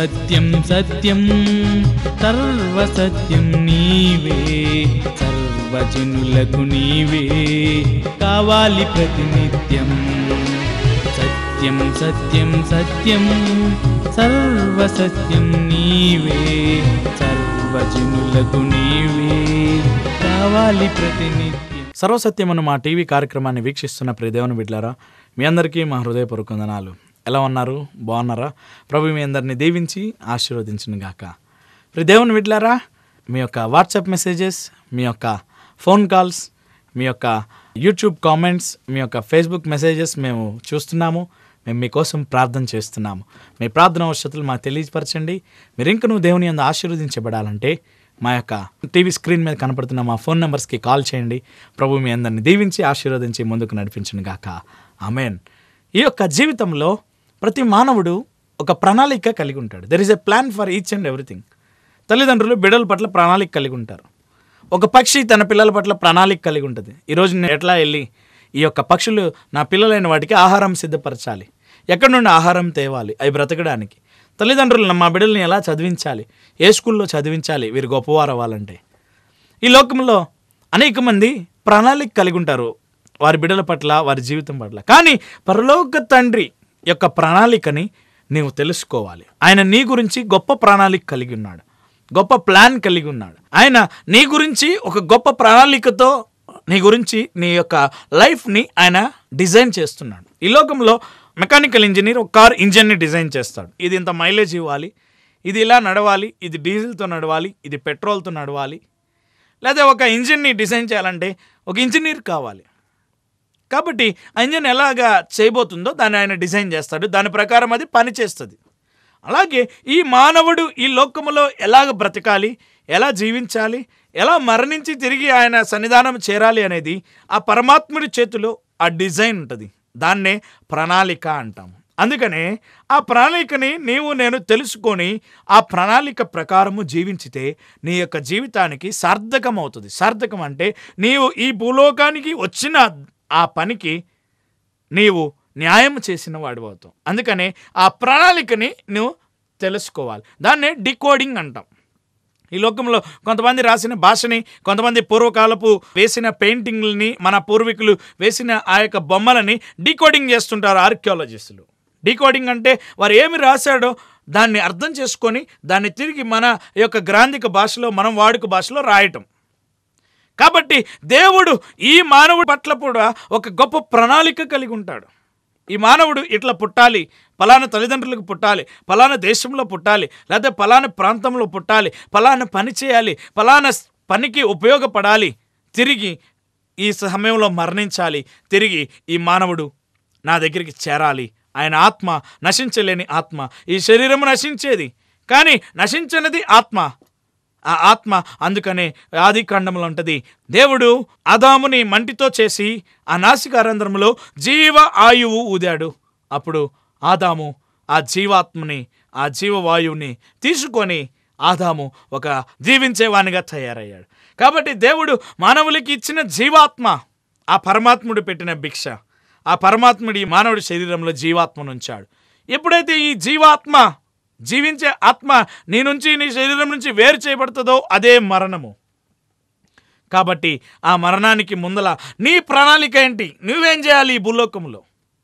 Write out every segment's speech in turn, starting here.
సత్యం సత్యం సర్వసత్యం నీవే సర్వజనులకు నీవే కావాలి ప్రతినిత్యం సత్యం సత్యం సత్యం సర్వసత్యం నీవే సర్వజనులకు నీవే కావాలి ప్రతినిత్యం సర్వసత్యమను మా టీవీ కార్యక్రమాన్ని వీక్షిస్తున్న ప్రియ దేవుని బిడ్లారా మీ అందరికీ మా హృదయపూర్వక వందనాలు ఎలా ఉన్నారు బాగున్నారా ప్రభు మీ అందరిని దీవించి ఆశీర్వదించును గాక ప్రియ దేవుని బిడ్లారా మీ యొక్క వాట్సాప్ మెసేజెస్ మీ యొక్క ఫోన్ కాల్స్ మీ యొక్క యూట్యూబ్ కామెంట్స్ మీ యొక్క ఫేస్బుక్ మెసేజెస్ మేము చూస్తున్నాము మేము మీకోసం ప్రార్థన చేస్తున్నాము మీ ప్రార్థన అవసరతలు మాకు తెలియపరచండి మీరు ఇంక నువ్వు దేవుని అందు ఆశీర్వదించబడాలంటే మా యొక్క టీవీ స్క్రీన్ మీద కనపడుతున్న మా ఫోన్ నెంబర్స్కి కాల్ చేయండి ప్రభు మీ అందరిని దీవించి ఆశీర్వదించి ముందుకు నడిపించును గాక ఆమెన్ ఈ యొక్క జీవితంలో ప్రతి మానవుడు ఒక ప్రణాళిక కలిగి ఉంటాడు there is a plan for each and everything తల్లిదండ్రులు బిడ్డల పట్ల ప్రణాళిక కలిగి ఉంటారు ఒక పక్షి తన పిల్లల పట్ల ప్రణాళిక కలిగి ఉంటుంది ఈరోజు నేను ఎట్లా వెళ్ళి ఈ యొక్క పక్షులు నా పిల్లలైన వాటికి ఆహారం సిద్ధపరచాలి ఎక్కడి నుండి ఆహారం తేవాలి అవి బ్రతకడానికి తల్లిదండ్రులు మా బిడ్డల్ని ఎలా చదివించాలి ఏ స్కూల్లో చదివించాలి వీరు గొప్పవారు అవ్వాలంటే ఈ లోకంలో అనేక మంది ప్రణాళిక కలిగి ఉంటారు వారి బిడ్డల పట్ల వారి జీవితం పట్ల కానీ పరలోక తండ్రి యొక్క ప్రణాళికని నీవు తెలుసుకోవాలి ఆయన నీ గురించి గొప్ప ప్రణాళిక కలిగి ఉన్నాడు గొప్ప ప్లాన్ కలిగి ఉన్నాడు ఆయన నీ గురించి ఒక గొప్ప ప్రణాళికతో నీ గురించి నీ యొక్క లైఫ్ని ఆయన డిజైన్ చేస్తున్నాడు ఈ లోకంలో మెకానికల్ ఇంజనీర్ ఒక కార్ ఇంజన్ని డిజైన్ చేస్తాడు ఇది ఇంత మైలేజ్ ఇవ్వాలి ఇది ఇలా నడవాలి ఇది డీజిల్తో నడవాలి ఇది పెట్రోల్తో నడవాలి లేదా ఒక ఇంజిన్ని డిజైన్ చేయాలంటే ఒక ఇంజనీర్ కావాలి కాబట్టి ఆ ఇంజిన్ ఎలాగా చేయబోతుందో దాన్ని ఆయన డిజైన్ చేస్తాడు దాని ప్రకారం అది పని చేస్తుంది అలాగే ఈ మానవుడు ఈ లోకములో ఎలాగ బ్రతకాలి ఎలా జీవించాలి ఎలా మరణించి తిరిగి ఆయన సన్నిధానం చేరాలి అనేది ఆ పరమాత్ముడి చేతిలో ఆ డిజైన్ ఉంటుంది దాన్నే ప్రణాళిక అంటాము అందుకనే ఆ ప్రణాళికని నీవు నేను తెలుసుకొని ఆ ప్రణాళిక ప్రకారము జీవించితే నీ యొక్క జీవితానికి సార్థకం అవుతుంది సార్థకం అంటే నీవు ఈ భూలోకానికి వచ్చిన ఆ పనికి నీవు న్యాయం చేసిన వాడు అవుతావు అందుకనే ఆ ప్రణాళికని నువ్వు తెలుసుకోవాలి దాన్నే డికోడింగ్ అంటాం ఈ లోకంలో కొంతమంది రాసిన భాషని కొంతమంది పూర్వకాలపు వేసిన పెయింటింగ్లని మన పూర్వీకులు వేసిన ఆ యొక్క బొమ్మలని డీకోడింగ్ చేస్తుంటారు ఆర్కియాలజిస్టులు డీకోడింగ్ అంటే వారు ఏమి రాశాడో దాన్ని అర్థం చేసుకొని దాన్ని తిరిగి మన యొక్క గ్రాంధిక భాషలో మనం వాడుక భాషలో రాయటం కాబట్టి దేవుడు ఈ మానవుడి పట్ల కూడా ఒక గొప్ప ప్రణాళిక కలిగి ఉంటాడు ఈ మానవుడు ఇట్లా పుట్టాలి పలానా తల్లిదండ్రులకు పుట్టాలి పలానా దేశంలో పుట్టాలి లేదా పలానా ప్రాంతంలో పుట్టాలి పలానా పని చేయాలి పలానా స్- పనికి ఉపయోగపడాలి తిరిగి ఈ సమయంలో మరణించాలి తిరిగి ఈ మానవుడు నా దగ్గరికి చేరాలి ఆయన ఆత్మ నశించలేని ఆత్మ ఈ శరీరము నశించేది కానీ నశించనిది ఆత్మ ఆ ఆత్మ అందుకనే ఆది కాండంలో ఉంటుంది దేవుడు అదాముని మంటితో చేసి ఆ నాసికారంధ్రములో జీవ ఆయువు ఊదాడు అప్పుడు ఆదాము ఆ జీవాత్మని ఆ జీవవాయువుని తీసుకొని ఆదాము ఒక జీవించేవానిగా తయారయ్యాడు కాబట్టి దేవుడు మానవులకి ఇచ్చిన జీవాత్మ ఆ పరమాత్ముడు పెట్టిన భిక్ష ఆ పరమాత్ముడి మానవుడి శరీరంలో జీవాత్మను ఉంచాడు ఎప్పుడైతే ఈ జీవాత్మ జీవించే ఆత్మ నీ నుంచి నీ శరీరం నుంచి వేరు చేయబడుతుందో అదే మరణము కాబట్టి ఆ మరణానికి ముందల నీ ప్రణాళిక ఏంటి నువ్వేం చేయాలి ఈ భూలోకంలో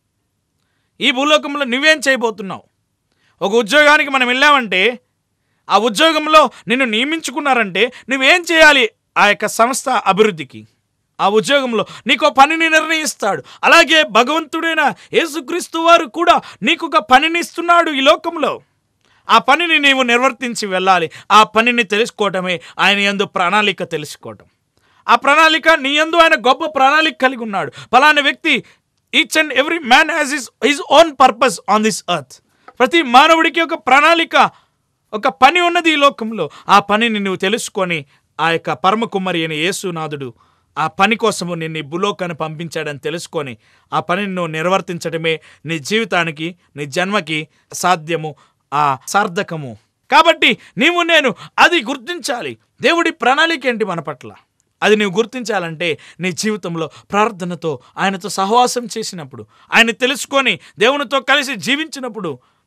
ఈ భూలోకంలో నువ్వేం చేయబోతున్నావు ఒక ఉద్యోగానికి మనం వెళ్ళామంటే ఆ ఉద్యోగంలో నిన్ను నియమించుకున్నారంటే నువ్వేం చేయాలి ఆ యొక్క సంస్థ అభివృద్ధికి ఆ ఉద్యోగంలో నీకు ఒక పనిని నిర్ణయిస్తాడు అలాగే భగవంతుడైన యేసుక్రీస్తు వారు కూడా నీకు ఒక పనిని ఇస్తున్నాడు ఈ లోకంలో ఆ పనిని నీవు నిర్వర్తించి వెళ్ళాలి ఆ పనిని తెలుసుకోవటమే ఆయన యందు ప్రణాళిక తెలుసుకోవటం ఆ ప్రణాళిక నీ యందు ఆయన గొప్ప ప్రణాళిక కలిగి ఉన్నాడు ఫలానా వ్యక్తి each and every man has his his own purpose on this earth ప్రతి మానవుడికి ఒక ప్రణాళిక ఒక పని ఉన్నది ఈ లోకంలో ఆ పనిని నువ్వు తెలుసుకొని ఆ యొక్క పరమ కుమ్మరి అయిన యేసునాథుడు ఆ పని కోసము నిన్ను ఈ భూలోకాన్ని పంపించాడని తెలుసుకొని ఆ పనిని నువ్వు నిర్వర్తించడమే నీ జీవితానికి నీ జన్మకి సాధ్యము ఆ సార్థకము కాబట్టి నీవు నేను అది గుర్తించాలి దేవుడి ప్రణాళిక ఏంటి మన పట్ల అది నీవు గుర్తించాలంటే నీ జీవితంలో ప్రార్థనతో ఆయనతో సహవాసం చేసినప్పుడు ఆయన తెలుసుకొని దేవునితో కలిసి జీవించినప్పుడు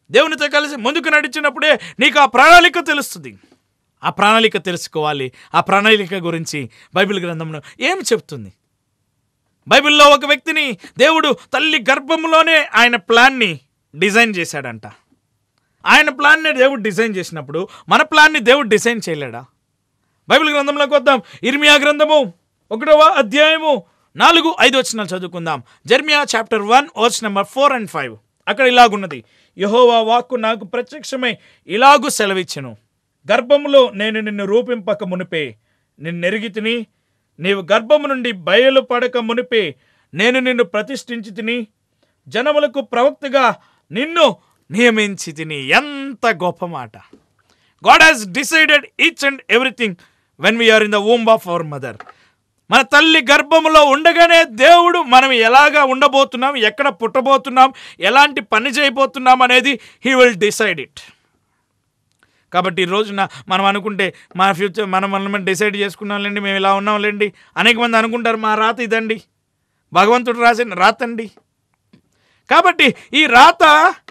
దేవునితో కలిసి ముందుకు నడిచినప్పుడే నీకు ఆ ప్రణాళిక తెలుస్తుంది ఆ ప్రణాళిక తెలుసుకోవాలి ఆ ప్రణాళిక గురించి బైబిల్ గ్రంథంలో ఏమి చెప్తుంది బైబిల్లో ఒక వ్యక్తిని దేవుడు తల్లి గర్భంలోనే ఆయన ప్లాన్ని డిజైన్ చేశాడంట ఆయన ప్లాన్ని దేవుడు డిజైన్ చేసినప్పుడు మన ప్లాన్ని దేవుడు డిజైన్ చేయలేడా బైబిల్ గ్రంథంలోకి వద్దాం ఇర్మియా గ్రంథము ఒకటవ అధ్యాయము నాలుగు ఐదు వచ్చిన చదువుకుందాం Jeremiah chapter one verse number four and five అక్కడ ఇలాగున్నది యహోవా వాక్కు నాకు ప్రత్యక్షమై ఇలాగు సెలవిచ్చెను గర్భములో నేను నిన్ను రూపింపక మునిపే నిన్నెరిగి తిని నీవు గర్భము నుండి బయలుపడక మునిపే నేను నిన్ను ప్రతిష్ఠించి తిని జనములకు ప్రవక్తగా నిన్ను నియమించి తిని ఎంత గొప్ప మాట God has decided each and everything when we're in the womb of our mother మన తల్లి గర్భములో ఉండగానే దేవుడు మనం ఎలాగా ఉండబోతున్నాం ఎక్కడ పుట్టబోతున్నాం ఎలాంటి పని చేయబోతున్నాం అనేది హీ విల్ డిసైడ్ ఇట్ కాబట్టి ఈ రోజున మనం అనుకుంటే మా ఫ్యూచర్ మనం మనం డిసైడ్ చేసుకున్నాంలేండి మేము ఇలా ఉన్నాంలేండి అనేక మంది అనుకుంటారు మా రాత ఇదండి భగవంతుడు రాసిన రాత అండి కాబట్టి ఈ రాత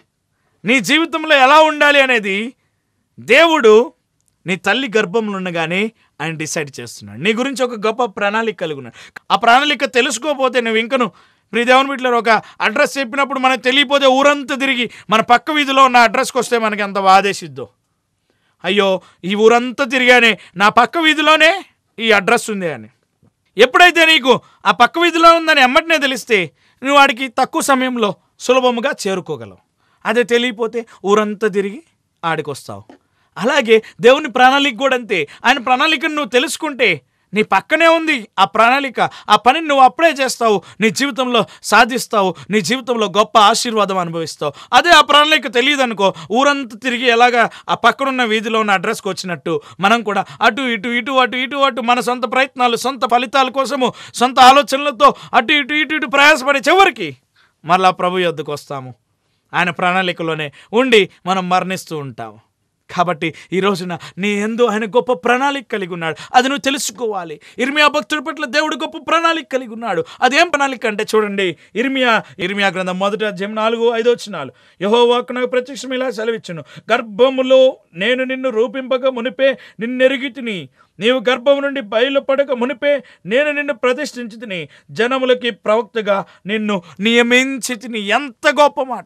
నీ జీవితంలో ఎలా ఉండాలి అనేది దేవుడు నీ తల్లి గర్భంలో ఉండగానే ఆయన డిసైడ్ చేస్తున్నాడు నీ గురించి ఒక గొప్ప ప్రణాళిక కలిగి ఉన్నాడు ఆ ప్రణాళిక తెలుసుకోకపోతే నువ్వు ఇంకను ప్రియ దేవుని బిడ్డలో ఒక అడ్రస్ చెప్పినప్పుడు మనకు తెలియపోతే ఊరంతా తిరిగి మన పక్క వీధిలో ఉన్న అడ్రస్కి వస్తే మనకి ఎంత బాధేసిద్దో అయ్యో ఈ ఊరంతా తిరిగానే నా పక్క వీధిలోనే ఈ అడ్రస్ ఉంది అని ఎప్పుడైతే నీకు ఆ పక్క వీధిలో ఉందని ఎమ్మటినే తెలిస్తే నువ్వు వాడికి తక్కువ సమయంలో సులభముగా చేరుకోగలవు అదే తెలియపోతే ఊరంతా తిరిగి ఆడికి వస్తావు అలాగే దేవుని ప్రణాళిక కూడా అంతే ఆయన ప్రణాళికను నువ్వు తెలుసుకుంటే నీ పక్కనే ఉంది ఆ ప్రణాళిక ఆ పనిని నువ్వు అప్పుడే చేస్తావు నీ జీవితంలో సాధిస్తావు నీ జీవితంలో గొప్ప ఆశీర్వాదం అనుభవిస్తావు అదే ఆ ప్రణాళిక తెలియదు అనుకో ఊరంతా తిరిగి ఎలాగా ఆ పక్కనున్న వీధిలో ఉన్న అడ్రస్కి వచ్చినట్టు మనం కూడా అటు ఇటు ఇటు అటు ఇటు అటు మన సొంత ప్రయత్నాలు సొంత ఫలితాల కోసము సొంత ఆలోచనలతో అటు ఇటు ఇటు ఇటు ప్రయాసపడే చివరికి మరలా ప్రభు యొద్దకు వస్తాము ఆయన ప్రణాళికలోనే ఉండి మనం మరణిస్తూ ఉంటాము కాబట్టి ఈ రోజున నీ ఎందు ఆయన గొప్ప ప్రణాళిక కలిగి ఉన్నాడు అది నువ్వు తెలుసుకోవాలి ఇర్మియా భక్తుడి పట్ల దేవుడు గొప్ప ప్రణాళిక కలిగి ఉన్నాడు అదేం ప్రణాళిక అంటే చూడండి ఇర్మియా ఇర్మియా గ్రంథం మొదట అధ్యాయం నాలుగు ఐదు వచ్చినాలు యహోవాకు నాకు ప్రత్యక్షం ఇలా సెలవిచ్చును గర్భములో నేను నిన్ను రూపింపక మునిపే నిన్నెరిగి తిని నీవు గర్భం నుండి బయలుపడక మునిపే నేను నిన్ను ప్రతిష్ఠించి తిని జనములకి ప్రవక్తగా నిన్ను నియమించి తిని ఎంత గొప్ప మాట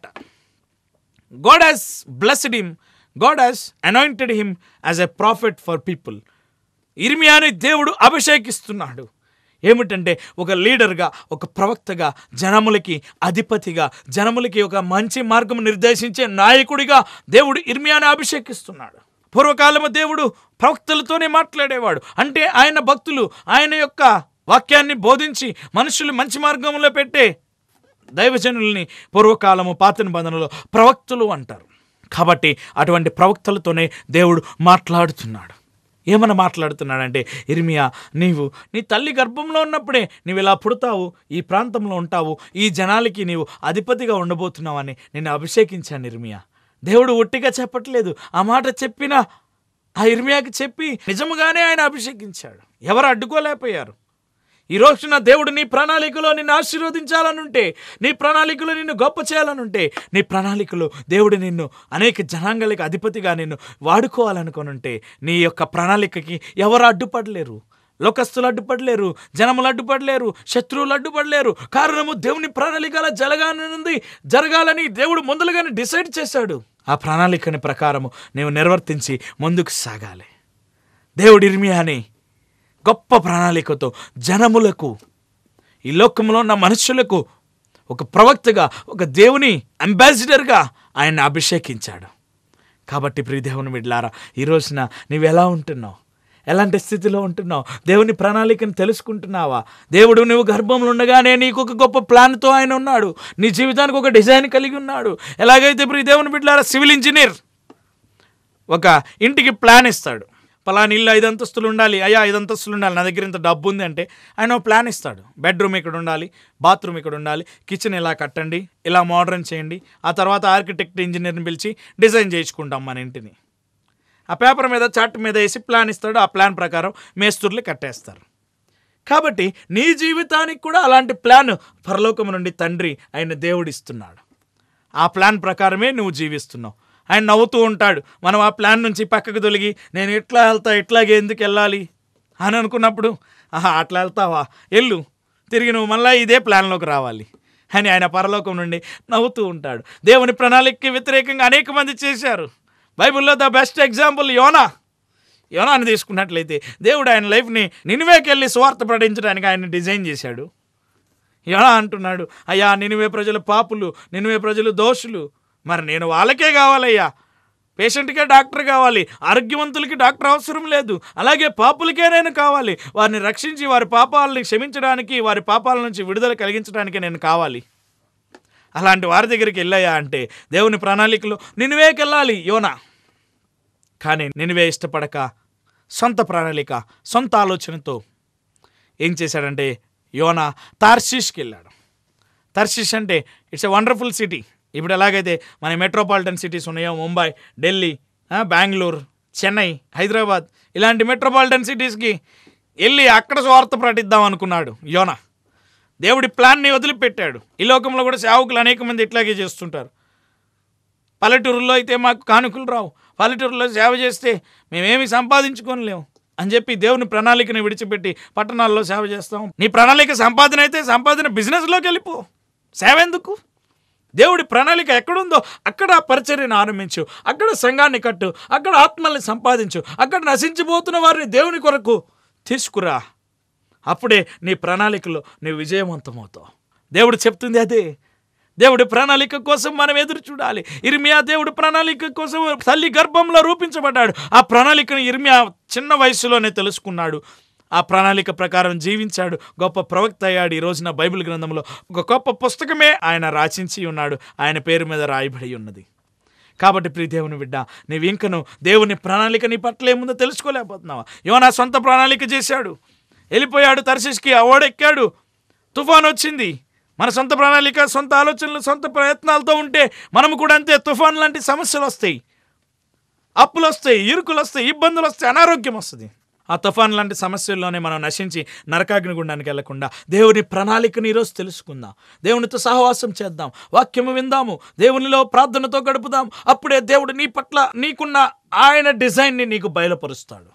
God has blessed him God has anointed him as a prophet for people ఇర్మియాని దేవుడు అభిషేకిస్తున్నాడు ఏమిటంటే ఒక లీడర్గా ఒక ప్రవక్తగా జనములకి అధిపతిగా జనములకి ఒక మంచి మార్గం నిర్దేశించే నాయకుడిగా దేవుడు ఇర్మియాని అభిషేకిస్తున్నాడు పూర్వకాలము దేవుడు ప్రవక్తలతోనే మాట్లాడేవాడు అంటే ఆయన భక్తులు ఆయన యొక్క వాక్యాన్ని బోధించి మనుషులు మంచి మార్గంలో పెట్టే దైవజనుల్ని పూర్వకాలము పాత నిబంధనలో ప్రవక్తలు అంటారు కాబట్టి అటువంటి ప్రవక్తలతోనే దేవుడు మాట్లాడుతున్నాడు ఏమన్నా మాట్లాడుతున్నాడంటే ఇర్మియా నీవు నీ తల్లి గర్భంలో ఉన్నప్పుడే నీవు ఇలా పుడతావు ఈ ప్రాంతంలో ఉంటావు ఈ జనాలకి నీవు అధిపతిగా ఉండబోతున్నావని నేను అభిషేకించాను ఇర్మియా దేవుడు ఒట్టిగా చెప్పట్లేదు ఆ మాట చెప్పిన ఆ ఇర్మియాకి చెప్పి నిజముగానే ఆయన అభిషేకించాడు ఎవరు అడ్డుకోలేకపోయారు ఈ రోజున దేవుడు నీ ప్రణాళికలో నిన్ను ఆశీర్వదించాలనుంటే నీ ప్రణాళికలో నిన్ను గొప్ప చేయాలనుంటే నీ ప్రణాళికలో దేవుడు నిన్ను అనేక జనాంగాలకి అధిపతిగా నిన్ను వాడుకోవాలనుకోనుంటే నీ యొక్క ప్రణాళికకి ఎవరు అడ్డుపడలేరు లోకస్తులు అడ్డుపడలేరు జనములు అడ్డుపడలేరు శత్రువులు అడ్డుపడలేరు కారణము దేవుని ప్రణాళికల జరగాలనుంది జరగాలని దేవుడు ముందులుగానే డిసైడ్ చేశాడు ఆ ప్రణాళికని ప్రకారము నీవు నిర్వర్తించి ముందుకు సాగాలి దేవుడు ఇర్మియాని గొప్ప ప్రణాళికతో జనములకు ఈ లోకంలో ఉన్న మనుషులకు ఒక ప్రవక్తగా ఒక దేవుని అంబాసిడర్గా ఆయన అభిషేకించాడు కాబట్టి ప్రియ దేవుని బిడ్లారా ఈ రోజున నువ్వు ఎలా ఉంటున్నావు ఎలాంటి స్థితిలో ఉంటున్నావు దేవుని ప్రణాళికను తెలుసుకుంటున్నావా దేవుడు నువ్వు గర్భంలో ఉండగానే నీకు ఒక గొప్ప ప్లాన్తో ఆయన ఉన్నాడు నీ జీవితానికి ఒక డిజైన్ కలిగి ఉన్నాడు ఎలాగైతే ప్రియ దేవుని బిడ్లారా సివిల్ ఇంజనీర్ ఒక ఇంటికి ప్లాన్ ఇస్తాడు పలానా ఇల్లు ఐదు అంతస్తులు ఉండాలి అయ్యా ఐదు అంతస్తులు ఉండాలి నా దగ్గర ఇంత డబ్బు ఉంది అంటే ఆయన ఒక ప్లాన్ ఇస్తాడు బెడ్రూమ్ ఇక్కడ ఉండాలి బాత్రూమ్ ఇక్కడ ఉండాలి కిచెన్ ఇలా కట్టండి ఇలా మోడర్న్ చేయండి ఆ తర్వాత ఆర్కిటెక్ట్ ఇంజనీర్ని పిలిచి డిజైన్ చేయించుకుంటాం మన ఇంటిని ఆ పేపర్ మీద చార్ట్ మీద వేసి ప్లాన్ ఇస్తాడు ఆ ప్లాన్ ప్రకారం మేస్తుర్లు కట్టేస్తారు కాబట్టి నీ జీవితానికి కూడా అలాంటి ప్లాన్ పరలోకం నుండి తండ్రి ఆయన దేవుడు ఇస్తున్నాడు ఆ ప్లాన్ ప్రకారమే నువ్వు జీవిస్తున్నావు ఆయన నవ్వుతూ ఉంటాడు మనం ఆ ప్లాన్ నుంచి పక్కకు తొలగి నేను ఎట్లా వెళ్తా ఇట్లాగే ఎందుకు వెళ్ళాలి అని అనుకున్నప్పుడు ఆహా అట్లా వెళ్తావా ఎల్లు తిరిగి నువ్వు మళ్ళీ ఇదే ప్లాన్లోకి రావాలి అని ఆయన పరలోకం నుండి నవ్వుతూ ఉంటాడు దేవుని ప్రణాళికకి వ్యతిరేకంగా అనేక మంది చేశారు బైబిల్లో ద బెస్ట్ ఎగ్జాంపుల్ యోనా యోనాని తీసుకున్నట్లయితే దేవుడు ఆయన లైఫ్ని నినివేకి వెళ్ళి స్వార్థ ప్రకటించడానికి ఆయన డిజైన్ చేశాడు యోనా అంటున్నాడు అయ్యా నినివే ప్రజలు పాపులు నినివే ప్రజలు దోషులు మరి నేను వాళ్ళకే కావాలయ్యా పేషెంట్కే డాక్టర్ కావాలి ఆరోగ్యవంతులకి డాక్టర్ అవసరం లేదు అలాగే పాపులకే నేను కావాలి వారిని రక్షించి వారి పాపాలని క్షమించడానికి వారి పాపాల నుంచి విడుదల కలిగించడానికి నేను కావాలి అలాంటి వారి దగ్గరికి వెళ్ళాయా అంటే దేవుని ప్రణాళికలో నినివేకి వెళ్ళాలి యోనా కానీ నినివే ఇష్టపడక సొంత ప్రణాళిక సొంత ఆలోచనతో ఏం చేశాడంటే యోనా తార్షీష్కి వెళ్ళాడు తర్షిష్ అంటే ఇట్స్ ఎ వండర్ఫుల్ సిటీ ఇప్పుడు ఎలాగైతే మన మెట్రోపాలిటన్ సిటీస్ ఉన్నాయో ముంబై ఢిల్లీ ఆ, బెంగళూరు చెన్నై హైదరాబాద్ ఇలాంటి మెట్రోపాలిటన్ సిటీస్కి వెళ్ళి అక్కడ స్వార్థ ప్రకటిద్దాం అనుకున్నాడు యోనా దేవుడి ప్లాన్ని వదిలిపెట్టాడు ఈ లోకంలో కూడా సేవకులు అనేక మంది ఇట్లాగే చేస్తుంటారు పల్లెటూరులో అయితే మాకు కానుకలు రావు పల్లెటూరులో సేవ చేస్తే మేమేమి సంపాదించుకోలేము అని చెప్పి దేవుని ప్రణాళికని విడిచిపెట్టి పట్టణాల్లో సేవ చేస్తాం నీ ప్రణాళిక సంపాదన అయితే సంపాదన బిజినెస్లోకి వెళ్ళిపో సేవ ఎందుకు దేవుడి ప్రణాళిక ఎక్కడుందో అక్కడ ఆ పరిచర్యను ఆరంభించు అక్కడ సంఘాన్ని కట్టు అక్కడ ఆత్మల్ని సంపాదించు అక్కడ నశించిపోతున్న వారిని దేవుని కొరకు తీసుకురా అప్పుడే నీ ప్రణాళికలో నీవు విజయవంతమవుతావు దేవుడు చెప్తుంది అదే దేవుడి ప్రణాళిక కోసం మనం ఎదురు చూడాలి ఇర్మియా దేవుడి ప్రణాళిక కోసం తల్లి గర్భంలో రూపించబడ్డాడు ఆ ప్రణాళికను ఇర్మియా చిన్న వయసులోనే తెలుసుకున్నాడు ఆ ప్రణాళిక ప్రకారం జీవించాడు గొప్ప ప్రవక్త అయ్యాడు ఈ రోజున బైబిల్ గ్రంథంలో ఒక గొప్ప పుస్తకమే ఆయన రాసించి ఉన్నాడు ఆయన పేరు మీద రాయబడి ఉన్నది కాబట్టి ప్రియ దేవుని బిడ్డ నీవు ఇంకను దేవుని ప్రణాళిక నీ పట్ల ఏముందో తెలుసుకోలేకపోతున్నావా యోనా సొంత ప్రణాళిక చేశాడు వెళ్ళిపోయాడు తర్శిష్కి ఓడెక్కాడు తుఫాన్ వచ్చింది మన సొంత ప్రణాళిక సొంత ఆలోచనలు సొంత ప్రయత్నాలతో ఉంటే మనము కూడా అంతే తుఫాన్ లాంటి సమస్యలు వస్తాయి అప్పులు వస్తాయి ఇరుకులు వస్తాయి ఇబ్బందులు వస్తాయి అనారోగ్యం వస్తుంది ఆ తుఫాన్ లాంటి సమస్యల్లోనే మనం నశించి నరకాగ్ని గుండానికి వెళ్లకుండా దేవుని ప్రణాళికని ఈరోజు తెలుసుకుందాం దేవునితో సహవాసం చేద్దాం వాక్యము విందాము దేవునిలో ప్రార్థనతో గడుపుదాం అప్పుడే దేవుడు నీ పట్ల నీకున్న ఆయన డిజైన్ని నీకు బయలుపరుస్తాడు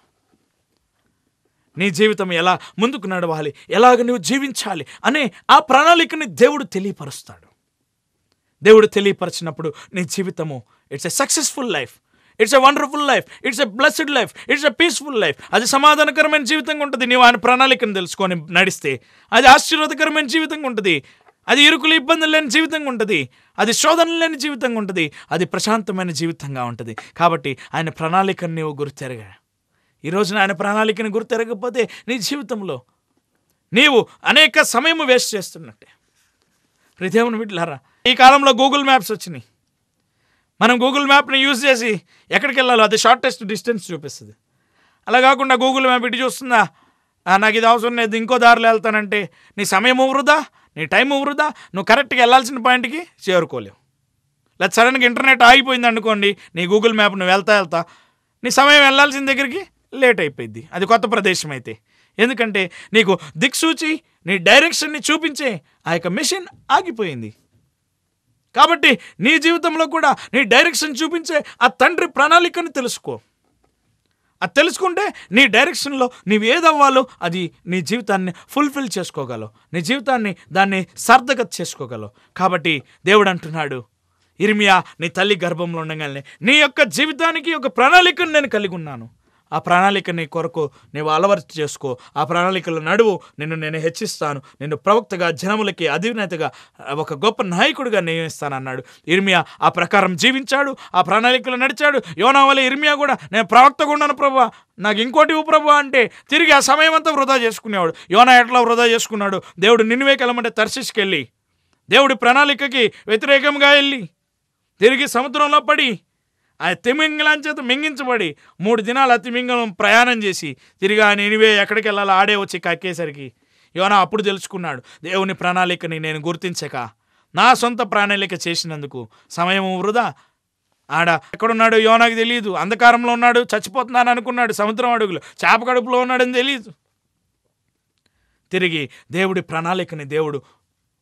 నీ జీవితం ఎలా ముందుకు నడవాలి ఎలాగ నువ్వు జీవించాలి అనే ఆ ప్రణాళికని దేవుడు తెలియపరుస్తాడు దేవుడు తెలియపరిచినప్పుడు నీ జీవితము it's a successful life it's a wonderful life it's a blessed life it's a peaceful life అది సమాధానకరమైన జీవితంగా ఉంటుంది నీవు ఆయన ప్రణాళికను తెలుసుకొని నడిస్తే అది ఆశీర్వాదకరమైన జీవితంగా ఉంటుంది అది ఇరుకులు ఇబ్బందులు లేని జీవితంగా ఉంటుంది అది శోధనలు లేని జీవితంగా ఉంటుంది అది ప్రశాంతమైన జీవితంగా ఉంటుంది కాబట్టి ఆయన ప్రణాళికను నీవు గుర్తెరగా ఈ రోజున ఆయన ప్రణాళికను గుర్తెరగకపోతే నీ జీవితంలో నీవు అనేక సమయం వేస్ట్ చేస్తున్నట్టే ప్రతిదేవుని బిడ్డలారా ఈ కాలంలో గూగుల్ మ్యాప్స్ వచ్చినాయి మనం గూగుల్ మ్యాప్ని యూజ్ చేసి ఎక్కడికి వెళ్ళాలో అది షార్టెస్ట్ డిస్టెన్స్ చూపిస్తుంది అలా కాకుండా గూగుల్ మ్యాప్ ఇటు చూస్తుందా "ఆ, నాకు ఇది అవసరం లేదు ఇంకో దారిలో వెళ్తానంటే నీ సమయం వృధా నీ టైం వృధా నువ్వు కరెక్ట్గా వెళ్ళాల్సిన పాయింట్కి చేరుకోలేవు లేదా సడన్గా ఇంటర్నెట్ ఆగిపోయింది అనుకోండి నీ గూగుల్ మ్యాప్ నువ్వు వెళ్తా వెళ్తా నీ సమయం వెళ్ళాల్సిన దగ్గరికి లేట్ అయిపోయింది అది కొత్త ప్రదేశం అయితే ఎందుకంటే నీకు దిక్సూచి నీ డైరెక్షన్ని చూపించే ఆ యొక్క మెషిన్ ఆగిపోయింది కాబట్టి నీ జీవితంలో కూడా నీ డైరెక్షన్ చూపించే ఆ తండ్రి ప్రణాళికను తెలుసుకో అది తెలుసుకుంటే నీ డైరెక్షన్లో నీవు ఏదవ్వాలో అది నీ జీవితాన్ని ఫుల్ఫిల్ చేసుకోగలవు నీ జీవితాన్ని దాన్ని సార్థకత చేసుకోగలవు కాబట్టి దేవుడు అంటున్నాడు ఇర్మియా నీ తల్లి గర్భంలో ఉండగానే నీ యొక్క జీవితానికి ఒక ప్రణాళికను నేను కలిగి ఉన్నాను ఆ ప్రణాళిక నీ కొరకు నీవు అలవర్తి చేసుకో ఆ ప్రణాళికలో నడువు నిన్ను నేను హెచ్చిస్తాను నిన్ను ప్రవక్తగా జనములకి అధినేతగా ఒక గొప్ప నాయకుడిగా నియమిస్తాను అన్నాడు ఇర్మియా ఆ ప్రకారం జీవించాడు ఆ ప్రణాళికలో నడిచాడు యోనా వల్ల ఇర్మియా కూడా నేను ప్రవక్తగా ఉన్నాను ప్రభా నాకు ఇంకోటి ఇవ్వు ప్రభా అంటే తిరిగి ఆ సమయం అంతా వృధా చేసుకునేవాడు యోనా ఎట్లా వృధా చేసుకున్నాడు దేవుడు నిన్నువే కలమంటే తర్శిష్కెళ్ళి దేవుడి ప్రణాళికకి వ్యతిరేకంగా వెళ్ళి తిరిగి సముద్రంలో పడి ఆ తిమింగలం చేత మింగించబడి మూడు దినాలు ఆ తిమింగలం ప్రయాణం చేసి తిరిగి ఆయన ఎనివే ఎక్కడికి వెళ్ళాలో ఆడే వచ్చి కక్కేసరికి యోనా అప్పుడు తెలుసుకున్నాడు దేవుని ప్రణాళికని నేను గుర్తించక నా సొంత ప్రణాళిక చేసినందుకు సమయం వృధా ఆడ ఎక్కడున్నాడు యోనాకి తెలియదు అంధకారంలో ఉన్నాడు చచ్చిపోతున్నాను అనుకున్నాడు సముద్రం అడుగులు చేప కడుపులో ఉన్నాడని తెలియదు తిరిగి దేవుడి ప్రణాళికని దేవుడు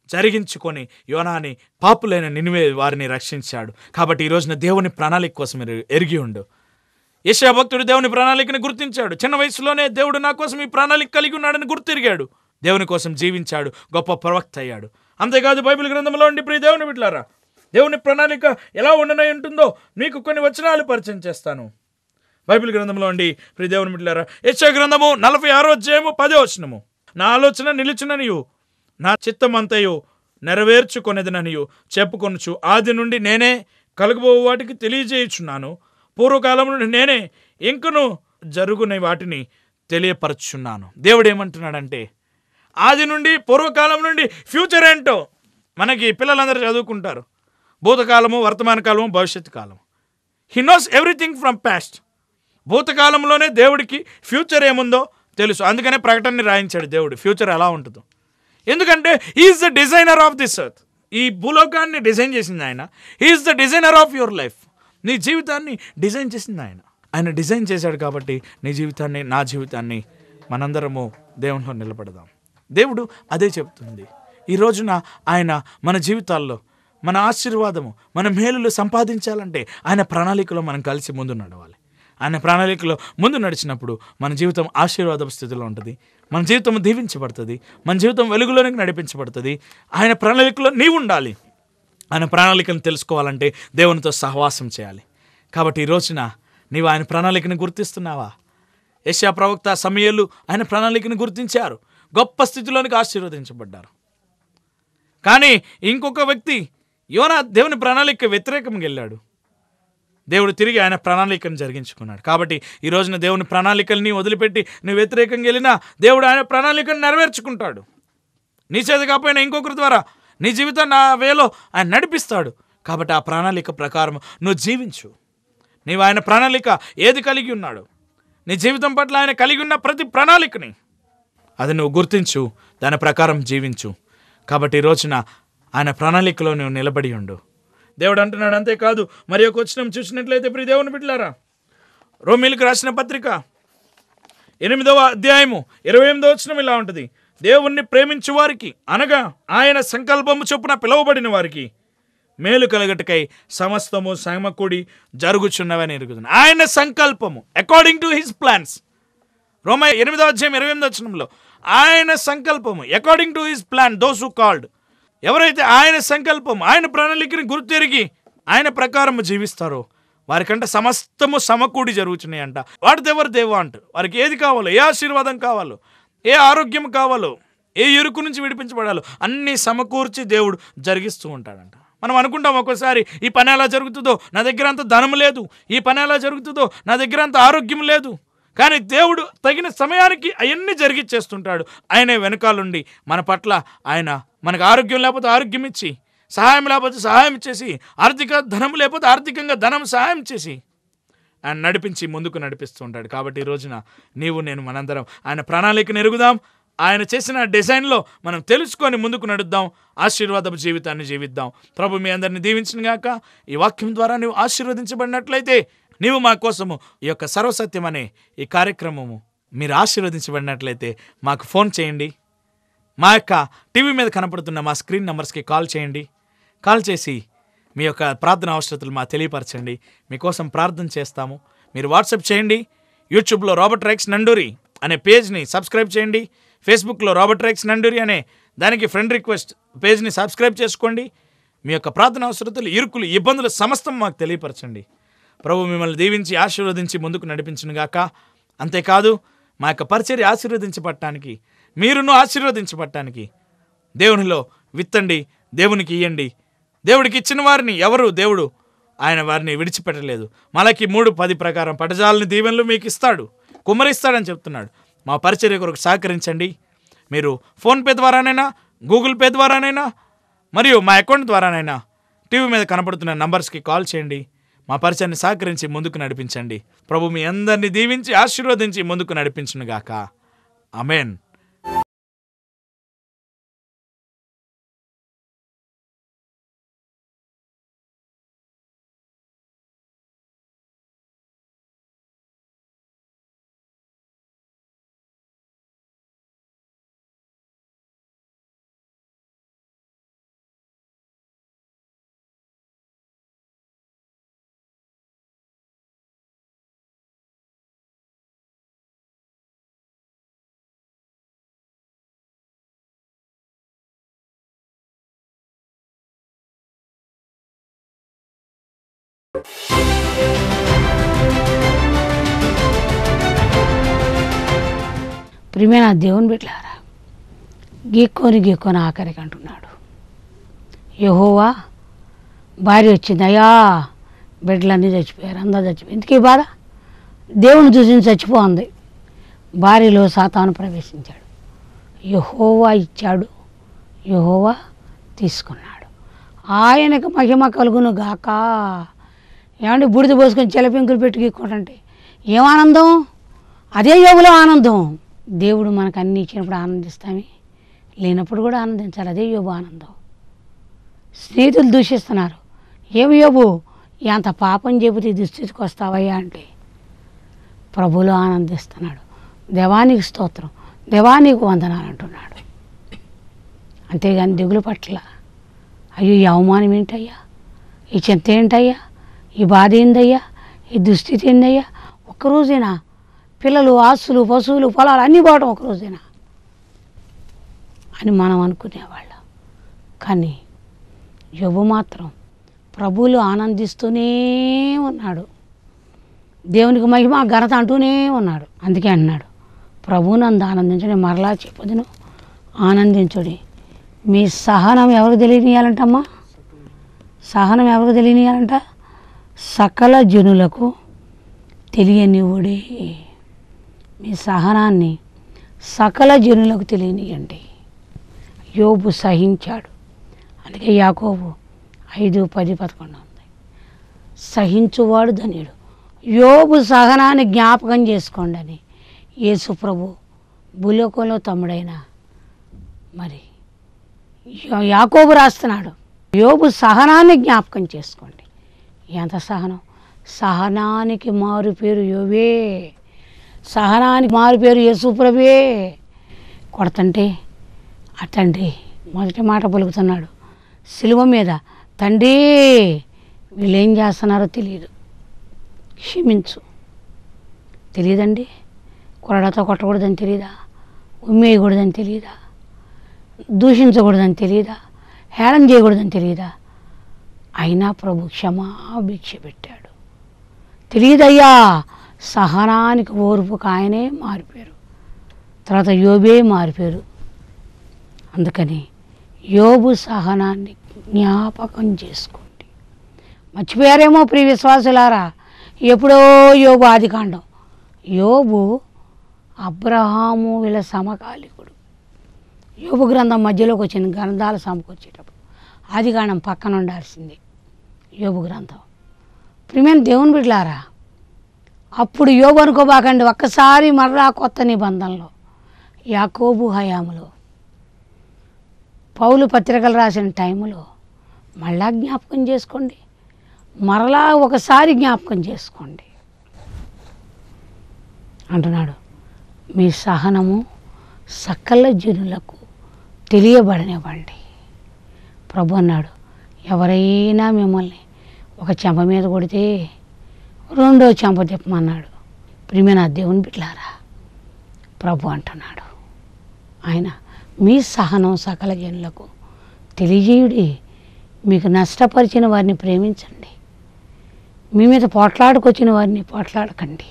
జరిగించుకొని యోనాని పాపులైన నినివే వారిని రక్షించాడు కాబట్టి ఈ రోజున దేవుని ప్రణాళిక కోసం మీరు ఎరిగి ఉండు యెషయా భక్తుడు దేవుని ప్రణాళికని గుర్తించాడు చిన్న వయసులోనే దేవుడు నా కోసం ఈ ప్రణాళిక కలిగి ఉన్నాడని గుర్తిరిగాడు దేవుని కోసం జీవించాడు గొప్ప ప్రవక్త అయ్యాడు అంతేకాదు బైబిల్ గ్రంథంలో ఉండి ప్రియ దేవుని బిడ్లారా దేవుని ప్రణాళిక ఎలా ఉండనై ఉంటుందో మీకు కొన్ని వచనాలు పరిచయం చేస్తాను బైబిల్ గ్రంథంలో అండి ప్రియ దేవుని బిడ్డారా యెషయా గ్రంథము నలభై ఆరో అధ్యాయము పదో వచనము నా ఆలోచన నిలిచిననియు నా చిత్తమంతయు నెరవేర్చుకొనేదననియు చెప్పుకొనుచు ఆది నుండి నేనే కలుగబో వాటికి తెలియజేయుచున్నాను పూర్వకాలం నుండి నేనే ఇంకను జరుగునే వాటిని తెలియపరచున్నాను దేవుడు ఏమంటున్నాడంటే ఆది నుండి పూర్వకాలం నుండి ఫ్యూచర్ ఏంటో మనకి పిల్లలందరూ చదువుకుంటారు భూతకాలము వర్తమాన కాలము భవిష్యత్తు కాలం he knows everything from past భూతకాలంలోనే దేవుడికి ఫ్యూచర్ ఏముందో తెలుసు అందుకనే ప్రకటనని రాయించాడు దేవుడు ఫ్యూచర్ ఎలా ఉంటుందో ఎందుకంటే is the designer of this earth ఈ భూలోకాన్ని డిజైన్ చేసింది ఆయన is the designer of your life నీ జీవితాన్ని డిజైన్ చేసింది ఆయన ఆయన డిజైన్ చేశాడు కాబట్టి నీ జీవితాన్ని నా జీవితాన్ని మనందరము దేవునిలో నిలబడదాం దేవుడు అదే చెప్తుంది ఈ రోజున ఆయన మన జీవితాల్లో మన ఆశీర్వాదము మన మేలులు సంపాదించాలంటే ఆయన ప్రణాళికలో మనం కలిసి ముందు నడవాలి ఆయన ప్రణాళికలో ముందు నడిచినప్పుడు మన జీవితం ఆశీర్వాద స్థితిలో ఉంటుంది మన జీవితం దీవించబడుతుంది మన జీవితం వెలుగులోనికి నడిపించబడుతుంది ఆయన ప్రణాళికలో నీవు ఉండాలి ఆయన ప్రణాళికను తెలుసుకోవాలంటే దేవునితో సహవాసం చేయాలి కాబట్టి ఈ రోజున నీవు ఆయన ప్రణాళికను గుర్తిస్తున్నావా యశా ప్రవక్త సమయలు ఆయన ప్రణాళికను గుర్తించారు గొప్ప స్థితిలోనికి ఆశీర్వదించబడ్డారు కానీ ఇంకొక వ్యక్తి యోనా దేవుని ప్రణాళిక వ్యతిరేకంగా వెళ్ళాడు దేవుడు తిరిగి ఆయన ప్రణాళికను జరిగించుకున్నాడు కాబట్టి ఈ రోజున దేవుని ప్రణాళికల్ని వదిలిపెట్టి నువ్వు వ్యతిరేకంగా వెళ్ళినా దేవుడు ఆయన ప్రణాళికను నెరవేర్చుకుంటాడు నీ చేత కాకపోయినా ఇంకొకరి ద్వారా నీ జీవితాన్ని ఆ వేలో ఆయన నడిపిస్తాడు కాబట్టి ఆ ప్రణాళిక ప్రకారం నువ్వు జీవించు నీవు ఆయన ప్రణాళిక ఏది కలిగి ఉన్నాడు నీ జీవితం పట్ల ఆయన కలిగి ఉన్న ప్రతి ప్రణాళికని అది నువ్వు గుర్తించు దాని ప్రకారం జీవించు కాబట్టి ఈ రోజున ఆయన ప్రణాళికలో నువ్వు నిలబడి ఉండు దేవుడు అంటున్నాడు అంతేకాదు మరి ఒక వచ్చిన చూసినట్లయితే ప్రియ దేవుని బిడ్డలారా రోమిలకు రాసిన పత్రిక ఎనిమిదవ అధ్యాయము ఇరవై ఎనిమిదవ వచనం ఇలా ఉంటుంది దేవుణ్ణి ప్రేమించు వారికి అనగా ఆయన సంకల్పము చొప్పున పిలువబడిన వారికి మేలు కలగటకై సమస్తము సమకూడి జరుగుచున్నవని ఎరుగుతుంది ఆయన సంకల్పము అకార్డింగ్ టు హిస్ ప్లాన్స్ రోమ ఎనిమిదో అధ్యాయం ఇరవై ఎనిమిదో వచనంలో ఆయన సంకల్పము according to his plan those who called ఎవరైతే ఆయన సంకల్పం ఆయన ప్రణాళికని గుర్తెరిగి ఆయన ప్రకారం జీవిస్తారో వారికంటే సమస్తము సమకూడి జరుగుతున్నాయంట వాటి ఎవరు దేవ అంటారు వారికి ఏది కావాలో ఏ ఆశీర్వాదం కావాలో ఏ ఆరోగ్యం కావాలో ఏ ఇరుకు నుంచి విడిపించబడాలో అన్నీ సమకూర్చి దేవుడు జరిగిస్తూ ఉంటాడంట మనం అనుకుంటాం ఒక్కోసారి ఈ పని ఎలా జరుగుతుందో నా దగ్గర అంత ధనం లేదు ఈ పని ఎలా జరుగుతుందో నా దగ్గర అంత ఆరోగ్యం లేదు కానీ దేవుడు తగిన సమయానికి అవన్నీ జరిగిచ్చేస్తుంటాడు ఆయనే వెనకాలండి మన పట్ల ఆయన మనకు ఆరోగ్యం లేకపోతే ఆరోగ్యం ఇచ్చి సహాయం లేకపోతే సహాయం ఇచ్చేసి ఆర్థిక ధనం లేకపోతే ఆర్థికంగా ధనం సహాయం చేసి ఆయన నడిపించి ముందుకు నడిపిస్తూ ఉంటాడు కాబట్టి ఈ రోజున నీవు నేను మనందరం ఆయన ప్రణాళికను ఎరుగుదాం ఆయన చేసిన డిజైన్లో మనం తెలుసుకొని ముందుకు నడుద్దాం ఆశీర్వాదపు జీవితాన్ని జీవిద్దాం ప్రభు మీ అందరిని దీవించిన గాక ఈ వాక్యం ద్వారా నువ్వు ఆశీర్వదించబడినట్లయితే నీవు మా కోసము ఈ యొక్క సర్వసత్యం అనే ఈ కార్యక్రమము మీరు ఆశీర్వదించబడినట్లయితే మాకు ఫోన్ చేయండి మా యొక్క టీవీ మీద కనపడుతున్న మా స్క్రీన్ నెంబర్స్కి కాల్ చేయండి కాల్ చేసి మీ యొక్క ప్రార్థన అవసరతలు మా తెలియపరచండి మీకోసం ప్రార్థన చేస్తాము మీరు వాట్సాప్ చేయండి యూట్యూబ్లో రాబర్ట్ రైక్స్ నండూరి అనే పేజ్ని సబ్స్క్రైబ్ చేయండి ఫేస్బుక్లో రాబర్ట్ రైక్స్ నండూరి అనే దానికి ఫ్రెండ్ రిక్వెస్ట్ పేజ్ని సబ్స్క్రైబ్ చేసుకోండి మీ యొక్క ప్రార్థన అవసరతలు ఇరుకులు ఇబ్బందులు సమస్తం మాకు తెలియపరచండి ప్రభు మిమ్మల్ని దీవించి ఆశీర్వదించి ముందుకు నడిపించును గాక అంతేకాదు మా యొక్క పరిచర్య ఆశీర్వదించబడటానికి మీరును ఆశీర్వదించబడటానికి దేవునిలో విత్తండి దేవునికి ఇయ్యండి దేవుడికి ఇచ్చిన వారిని ఎవరు దేవుడు ఆయన వారిని విడిచిపెట్టలేదు మలకి మూడు పది ప్రకారం పటజాలని దీవెనలు మీకు ఇస్తాడు కుమ్మరిస్తాడని చెప్తున్నాడు మా పరిచర్య కొరకు సహకరించండి మీరు ఫోన్పే ద్వారానైనా గూగుల్ పే ద్వారానైనా మరియు మా అకౌంట్ ద్వారానైనా టీవీ మీద కనపడుతున్న నంబర్స్కి కాల్ చేయండి మా పరిచయాన్ని సహకరించి ముందుకు నడిపించండి ప్రభు మీ అందరినీ దీవించి ఆశీర్వదించి ముందుకు నడిపించునుగాక అమేన్ ప్రియమైన దేవుని బిడ్డలారా గీక్కొని గీక్కొని ఆఖరికి అంటున్నాడు యహోవా భార్య వచ్చింది అయ్యా బిడ్డలన్నీ చచ్చిపోయారు అందరూ చచ్చిపోయారు ఎందుకు ఈ బాధ దేవుని చూసి చచ్చిపోంది భార్యలో సాతాను ప్రవేశించాడు యహోవా ఇచ్చాడు యహోవా తీసుకున్నాడు ఆయనకు మహిమ కలుగును గాక ఏమంటే బూడిద పోసుకొని చెలపెంకులు పెట్టి గీక్కోటంటే ఏం ఆనందం అదే యోగులో ఆనందం దేవుడు మనకు అన్ని ఇచ్చినప్పుడు ఆనందిస్తామే లేనప్పుడు కూడా ఆనందించాలి అదే యోగు ఆనందం స్నేహితులు దూషిస్తున్నారు ఏమి యోబు ఎంత పాపం చెబితే ఈ దుస్థితికి వస్తావయ్యా అంటే ప్రభులో ఆనందిస్తున్నాడు దేవానికి స్తోత్రం దేవానికి వందనాలు అంటున్నాడు అంతేగాని దిగులు పట్ల అయ్యో ఈ అవమానం ఏంటయ్యా ఈ చింత ఏంటయ్యా ఈ బాధ ఏందయ్యా ఈ దుస్థితి ఏందయ్యా ఒక్కరోజేనా పిల్లలు ఆస్తులు పశువులు పొలాలు అన్నీ పోవడం ఒకరోజేనా అని మనం అనుకునేవాళ్ళం కానీ యువ మాత్రం ప్రభువులు ఆనందిస్తూనే ఉన్నాడు దేవునికి మహిమ ఘనత అంటూనే ఉన్నాడు అందుకే అన్నాడు ప్రభువునందు ఆనందించండి మరలా చెప్పదును ఆనందించుడి మీ సహనం ఎవరికి తెలియనియాలంటమ్మా సహనం ఎవరికి తెలియనియాలంట సకల జనులకు తెలియనివుడే మీ సహనాన్ని సకల జనులకు తెలియనియండి యోబు సహించాడు అందుకే యాకోబు ఐదు పది పదకొండు ఉంది సహించువాడు ధన్యుడు యోబు సహనాన్ని జ్ఞాపకం చేసుకోండి అని యేసు ప్రభు భూలోకంలో తమ్ముడైన మరి యా- యాకోబు రాస్తున్నాడు యోబు సహనాన్ని జ్ఞాపకం చేసుకోండి ఎంత సహనం సహనానికి మారు పేరు యోవే సహనానికి మారు పేరు యేసుప్రభే కొడతంటే ఆ తండ్రి మొదటి మాట పలుకుతున్నాడు సిలువ మీద తండ్రి వీళ్ళు ఏం చేస్తున్నారో తెలియదు క్షమించు తెలియదండి కొరడాతో కొట్టకూడదని తెలియదా ఉమ్మేయకూడదని తెలియదా దూషించకూడదని తెలియదా హేళన చేయకూడదని తెలియదా అయినా ప్రభు క్షమాభిక్ష పెట్టాడు తెలియదయ్యా సహనానికి ఓర్పుకు ఆయనే మారిపోయారు తర్వాత యోబే మారిపోయారు అందుకని యోబు సహనాన్ని జ్ఞాపకం చేసుకోండి మర్చిపోయారేమో ప్రియ విశ్వాసులారా ఎప్పుడో యోబు ఆదికాండం యోబు అబ్రహాము వీళ్ళ సమకాలికుడు యోబు గ్రంథం మధ్యలోకి వచ్చింది గ్రంథాలు సమకూర్చేటప్పుడు ఆదికాండం పక్కన ఉండాల్సింది యోబు గ్రంథం ప్రియమైన దేవుని బిడ్డలారా అప్పుడు యోబు అనుకోబాకండి ఒక్కసారి మరలా కొత్త నిబంధనలో యాకోబు హయాములో పౌలు పత్రికలు రాసిన టైంలో మళ్ళా జ్ఞాపకం చేసుకోండి మరలా ఒకసారి జ్ఞాపకం చేసుకోండి అంటున్నాడు మీ సహనము సకల జనులకు తెలియబడనివ్వండి ప్రభు అన్నాడు ఎవరైనా మిమ్మల్ని ఒక చెంప మీద కొడితే రెండో చెంప తిప్పమన్నాడు ప్రియమైన దేవుని బిడ్లారా ప్రభు అంటున్నాడు ఆయన మీ సహనం సకల జనులకు తెలియజేయుడి మీకు నష్టపరిచిన వారిని ప్రేమించండి మీ మీద పోట్లాడుకొచ్చిన వారిని పోట్లాడకండి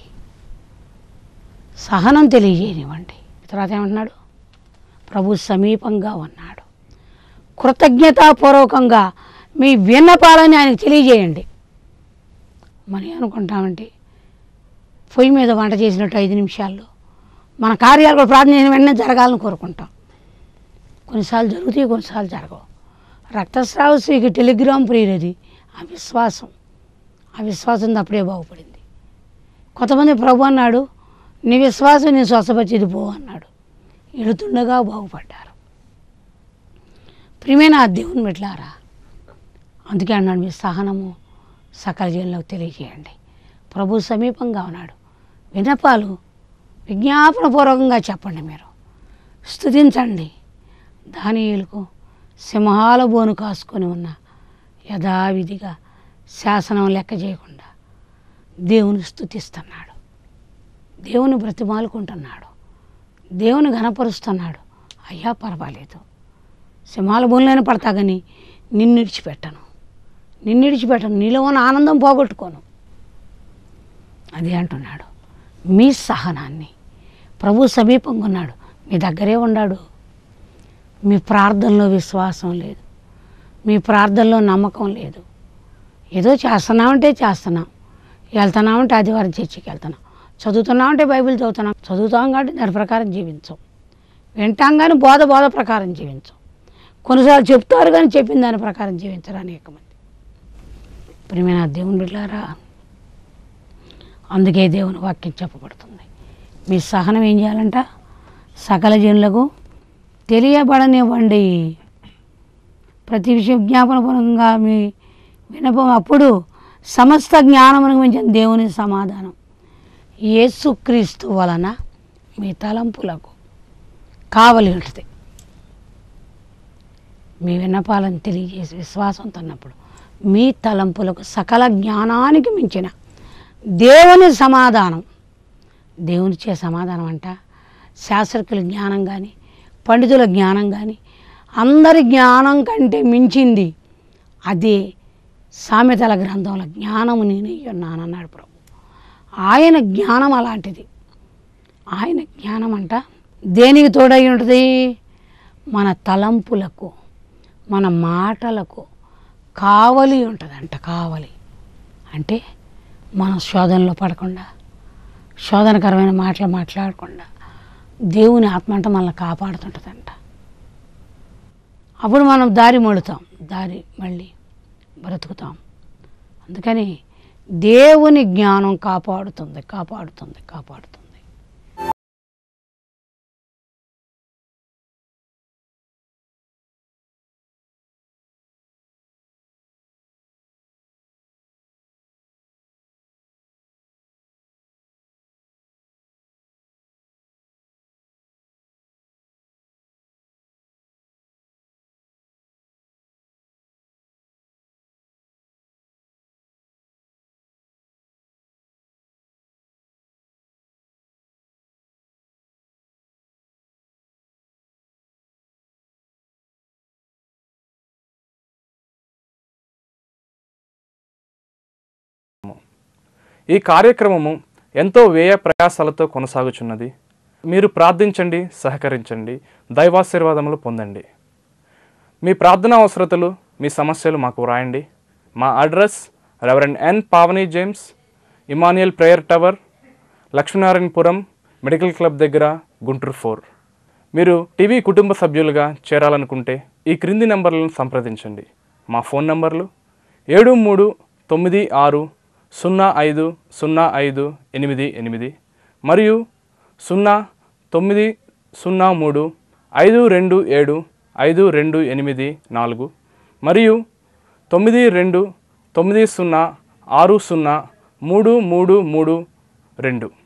సహనం తెలియజేయనివ్వండి తర్వాత ఏమంటున్నాడు ప్రభు సమీపంగా ఉన్నాడు కృతజ్ఞతాపూర్వకంగా మీ విన్నపాలని ఆయనకు తెలియజేయండి మనం ఏమనుకుంటామంటే పొయ్యి మీద వంట చేసినట్టు ఐదు నిమిషాల్లో మన కార్యాలు కూడా ప్రార్థన చేసిన వెంటనే జరగాలని కోరుకుంటాం కొన్నిసార్లు జరుగుతాయి కొన్నిసార్లు జరగవు రక్తస్రావ స్త్రీకి టెలిగ్రామ్ ప్రియులది ఆ విశ్వాసం ఆ విశ్వాసం అప్పుడే బాగుపడింది కొంతమంది ప్రభు అన్నాడు నీ విశ్వాసం నీ స్వస్థపరిచేది పో అన్నాడు ఎడుతుండగా బాగుపడ్డారు ప్రియమైన ఆ దేవుని మెట్లారా అందుకే అన్నాడు మీ సహనము సకల జీవనంలోకి తెలియజేయండి ప్రభు సమీపంగా ఉన్నాడు వినపాలు విజ్ఞాపనపూర్వకంగా చెప్పండి మీరు స్తుతించండి దానియులకు సింహాల బోను కాసుకొని ఉన్న యథావిధిగా శాసనం లెక్క చేయకుండా దేవుని స్తుతిస్తున్నాడు దేవుని బ్రతిమాలుకుంటున్నాడు దేవుని ఘనపరుస్తున్నాడు అయ్యా పర్వాలేదు సింహాల భూమిలోనే పడతా కానీ నిన్ను విడిచిపెట్టను నిన్ను విడిచిపెట్టను నీలో ఉన్న ఆనందం పోగొట్టుకోను అది అంటున్నాడు మీ సహనాన్ని ప్రభు సమీపంగా ఉన్నాడు మీ దగ్గరే ఉన్నాడు మీ ప్రార్థనలో విశ్వాసం లేదు మీ ప్రార్థనలో నమ్మకం లేదు ఏదో చేస్తున్నామంటే చేస్తున్నాం వెళ్తున్నామంటే ఆదివారం చర్చికి వెళ్తున్నాం చదువుతున్నామంటే బైబిల్ చదువుతున్నాం చదువుతాం కాబట్టి దాని ప్రకారం జీవించాం వింటాం కానీ బోధ బోధ ప్రకారం జీవించాం కొన్నిసార్లు చెప్తారు కానీ చెప్పిన దాని ప్రకారం జీవించరు అనేక మంది ప్రియమైన దేవుని బిడ్డారా అందుకే దేవుని వాక్యం చెప్పబడుతుంది మీ సహనం ఏం చేయాలంట సకల జనులకు తెలియబడనివ్వండి ప్రతి విషయం జ్ఞాపనపూర్వకంగా మీ వినపం అప్పుడు సమస్త జ్ఞానమునకు మించిన దేవుని సమాధానం యేసుక్రీస్తు వలన మీ తలంపులకు కావలి ఉంటుంది మీ విన్నపాలను తెలియజేసి విశ్వాసంతో ఉన్నప్పుడు మీ తలంపులకు సకల జ్ఞానానికి మించిన దేవుని సమాధానం దేవునిచ్చే సమాధానం అంట శాస్త్రకుల జ్ఞానం కానీ పండితుల జ్ఞానం కానీ అందరి జ్ఞానం కంటే మించింది అదే సామెతల గ్రంథంలో జ్ఞానము నేను ఉన్నానన్నాడు ప్రభు ఆయన జ్ఞానం అలాంటిది ఆయన జ్ఞానం అంట దేనికి తోడై ఉంటుంది మన తలంపులకు మన మాటలకు కావలి ఉంటుందంట కావలి అంటే మనం శోధనలో పడకుండా శోధనకరమైన మాటలు మాట్లాడకుండా దేవుని ఆత్మ అంటే మనల్ని కాపాడుతుంటుందంట అప్పుడు మనం దారి మడుతాం దారి మళ్ళీ బ్రతుకుతాం అందుకని దేవుని జ్ఞానం కాపాడుతుంది కాపాడుతుంది కాపాడుతుంది ఈ కార్యక్రమము ఎంతో వ్యయ ప్రయాసాలతో కొనసాగుచున్నది మీరు ప్రార్థించండి సహకరించండి దైవాశీర్వాదములు పొందండి మీ ప్రార్థన అవసరతలు మీ సమస్యలు మాకు వ్రాయండి మా address reverend N Pavani James Emmanuel prayer tower Lakshminarayanapuram medical club దగ్గర గుంటూరు ఫోర్ మీరు టీవీ కుటుంబ సభ్యులుగా చేరాలనుకుంటే ఈ క్రింది నంబర్లను సంప్రదించండి మా ఫోన్ నంబర్లు ఏడు మూడు తొమ్మిది ఆరు సున్నా ఐదు సున్నా ఐదు ఎనిమిది ఎనిమిది మరియు సున్నా తొమ్మిది సున్నా మూడు ఐదు రెండు ఏడు ఐదు రెండు ఎనిమిది నాలుగు మరియు తొమ్మిది రెండు తొమ్మిది సున్నా ఆరు సున్నా మూడు మూడు మూడు రెండు